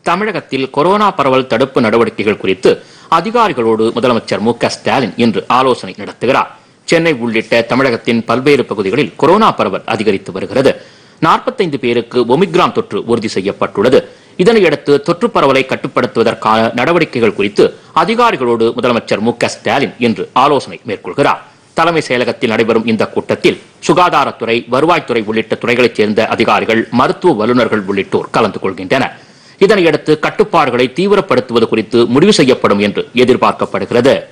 தமிழகத்தில் கொரோனா பரவல் தடுப்பு நடவடிக்கைகள் குறித்து அதிகாரிகளோடு முதலமைச்சர் மு க ஸ்டாலின் இன்று ஆலோசனை நடத்துகிறார் சென்னை உள்ளிட்ட தமிழகத்தின் பல்வேறு பகுதிகளில் கொரோனா பரவல் அதிகரித்து வருகிறது நாற்பத்தைந்து பேருக்கு ஒமிக்ரான் தொற்று உறுதி செய்யப்பட்டுள்ளது இதனையடுத்து தொற்று பரவலை கட்டுப்படுத்துவதற்கான நடவடிக்கைகள் குறித்து அதிகாரிகளோடு முதலமைச்சர் மு க ஸ்டாலின் இன்று ஆலோசனை மேற்கொள்கிறார் தலைமை செயலகத்தில் நடைபெறும் இந்த கூட்டத்தில் சுகாதாரத்துறை வருவாய்த்துறை உள்ளிட்ட துறைகளைச் சேர்ந்த அதிகாரிகள் மருத்துவ வல்லுநர்கள் உள்ளிட்டோர் கலந்து கொள்கின்றனர் இதனையடுத்து கட்டுப்பாடுகளை தீவிரப்படுத்துவது குறித்து முடிவு செய்யப்படும் என்று எதிர்பார்க்கப்படுகிறது